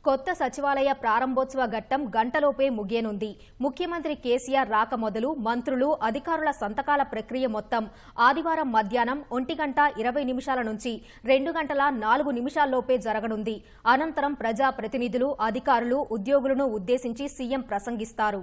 కొత్త సచివాలయ ప్రారంభోత్సవ ఘట్టం గంటలోపే ముగియనుంది ముఖ్యమంత్రి కేసీఆర్ రాక మొదలు మంత్రులు అధికారుల సంతకాల ప్రక్రియ మొత్తం ఆదివారం మధ్యాహ్నం ఒంటి గంట ఇరవై నిమిషాల నుంచి రెండు గంటల నాలుగు నిమిషాల్లోపే జరగనుంది అనంతరం ప్రజా ప్రతినిధులు అధికారులు ఉద్యోగులను ఉద్దేశించి సీఎం ప్రసంగిస్తారు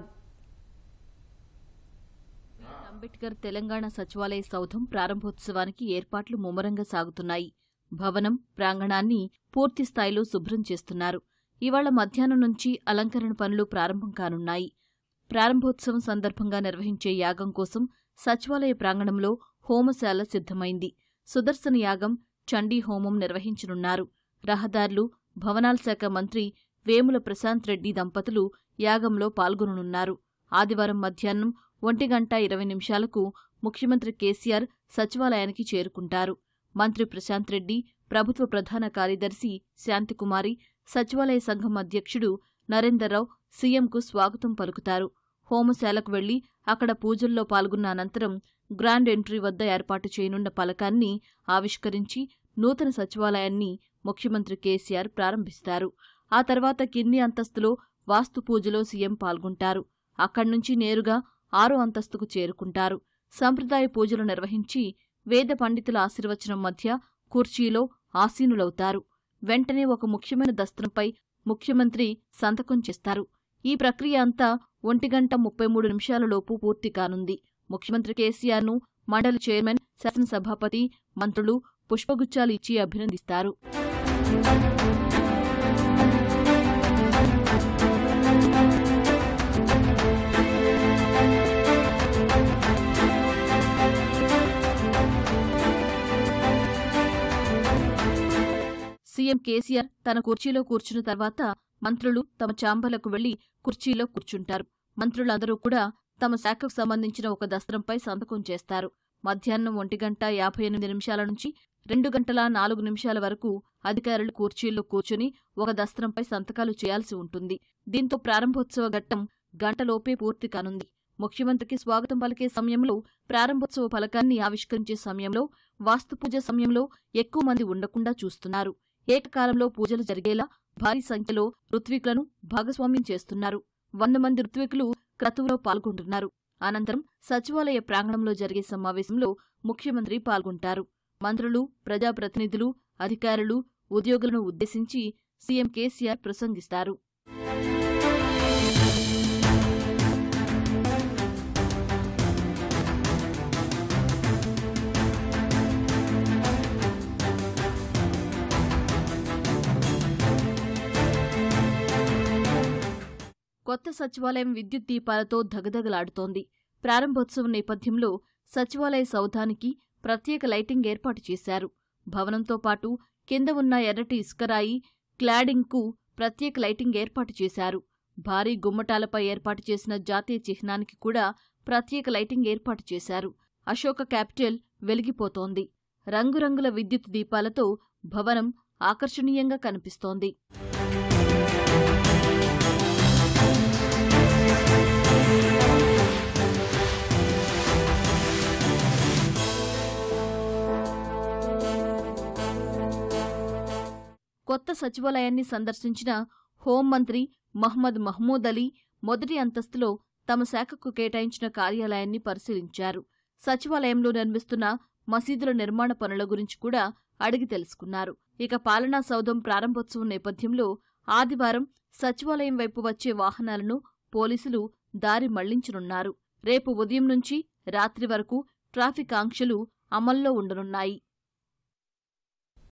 అంబేద్కర్ తెలంగాణ సచివాలయ సౌధం ప్రారంభోత్సవానికి ఏర్పాట్లు ముమ్మరంగా సాగుతున్నాయి భవనం ప్రాంగణాన్ని పూర్తి స్థాయిలో శుభ్రం చేస్తున్నారు ఇవాళ మధ్యాహ్నం నుంచి అలంకరణ పనులు ప్రారంభం కానున్నాయి ప్రారంభోత్సవం సందర్భంగా నిర్వహించే యాగం కోసం సచివాలయ ప్రాంగణంలో హోమశాల సిద్ధమైంది సుదర్శన యాగం చండీ హోమం నిర్వహించనున్నారు రహదారులు భవనాల శాఖ మంత్రి వేముల ప్రశాంత్ రెడ్డి దంపతులు యాగంలో పాల్గొననున్నారు ఆదివారం మధ్యాహ్నం ఒంటి గంట ఇరవై నిమిషాలకు ముఖ్యమంత్రి కేసీఆర్ సచివాలయానికి చేరుకుంటారు మంత్రి ప్రశాంత్ రెడ్డి ప్రభుత్వ ప్రధాన కార్యదర్శి శాంతికుమారి సచివాలయ సంఘం అధ్యక్షుడు నరేందర్రావు సీఎంకు స్వాగతం పలుకుతారు హోమశాలకు వెళ్లి అక్కడ పూజల్లో పాల్గొన్న అనంతరం గ్రాండ్ ఎంట్రీ వద్ద ఏర్పాటు చేయనున్న పలకాన్ని ఆవిష్కరించి నూతన సచివాలయాన్ని ముఖ్యమంత్రి కేసీఆర్ ప్రారంభిస్తారు ఆ తర్వాత కింది అంతస్తులో వాస్తు పూజలో సీఎం పాల్గొంటారు అక్కడ్నుంచి నేరుగా ఆరో అంతస్తుకు చేరుకుంటారు సంప్రదాయ పూజలు నిర్వహించి వేద పండితుల ఆశీర్వచనం మధ్య కుర్చీలో ఆసీనులవుతారు వెంటనే ఒక ముఖ్యమైన దస్త్రంపై ముఖ్యమంత్రి సంతకం చేస్తారు ఈ ప్రక్రియ అంతా ఒంటి గంట ముప్పై మూడు నిమిషాలలోపు పూర్తి కానుంది ముఖ్యమంత్రి కేసీఆర్ను మండలి చైర్మన్ శాసనసభాపతి మంత్రులు పుష్పగుచ్చాలు ఇచ్చి అభినందిస్తారు సీఎం కేసీఆర్ తన కుర్చీలో కూర్చున్న తర్వాత మంత్రులు తమ చాంబర్లకు వెళ్లి కుర్చీలో కూర్చుంటారు మంత్రులందరూ కూడా తమ శాఖకు సంబంధించిన ఒక దస్త్రంపై సంతకం చేస్తారు మధ్యాహ్నం ఒంటి గంట యాభై ఎనిమిది నిమిషాల నుంచి రెండు గంటల నాలుగు నిమిషాల వరకు అధికారులు కుర్చీల్లో కూర్చుని ఒక దస్త్రంపై సంతకాలు చేయాల్సి ఉంటుంది దీంతో ప్రారంభోత్సవ ఘట్టం గంటలోపే పూర్తి కానుంది ముఖ్యమంత్రికి స్వాగతం పలికే సమయంలో ప్రారంభోత్సవ ఫలకాన్ని ఆవిష్కరించే సమయంలో వాస్తుపూజ సమయంలో ఎక్కువ మంది ఉండకుండా చూస్తున్నారు ఏకకాలంలో పూజలు జరిగేలా భారీ సంఖ్యలో ఋత్వికులను భాగస్వామ్యం చేస్తున్నారు వంద మంది ఋత్వికులు క్రతువులో పాల్గొంటున్నారు అనంతరం సచివాలయ ప్రాంగణంలో జరిగే సమావేశంలో ముఖ్యమంత్రి పాల్గొంటారు మంత్రులు ప్రజాప్రతినిధులు అధికారులు ఉద్యోగులను ఉద్దేశించి సీఎం కేసీఆర్ ప్రసంగిస్తారు కొత్త సచివాలయం విద్యుత్ దీపాలతో దగదగలాడుతోంది ప్రారంభోత్సవం నేపథ్యంలో సచివాలయ సౌధానికి ప్రత్యేక లైటింగ్ ఏర్పాటు చేశారు భవనంతో పాటు కింద ఉన్న ఎర్రటి ఇసుకరాయి క్లాడింగ్కు ప్రత్యేక లైటింగ్ ఏర్పాటు చేశారు భారీ గుమ్మటాలపై ఏర్పాటు చేసిన జాతీయ చిహ్నానికి కూడా ప్రత్యేక లైటింగ్ ఏర్పాటు చేశారు అశోక క్యాపిటల్ వెలిగిపోతోంది రంగురంగుల విద్యుత్ దీపాలతో భవనం ఆకర్షణీయంగా కనిపిస్తోంది కొత్త సచివాలయాన్ని సందర్శించిన హోంమంత్రి మహ్మద్ మహ్మూద్ అలీ మొదటి అంతస్తులో తమ శాఖకు కేటాయించిన కార్యాలయాన్ని పరిశీలించారు సచివాలయంలో నిర్మిస్తున్న మసీదుల నిర్మాణ పనుల గురించి కూడా అడిగి తెలుసుకున్నారు ఇక పాలనా సౌధం ప్రారంభోత్సవం నేపథ్యంలో ఆదివారం సచివాలయం వైపు వచ్చే వాహనాలను పోలీసులు దారి మళ్లించనున్నారు రేపు ఉదయం నుంచి రాత్రి వరకు ట్రాఫిక్ ఆంక్షలు అమల్లో ఉండనున్నాయి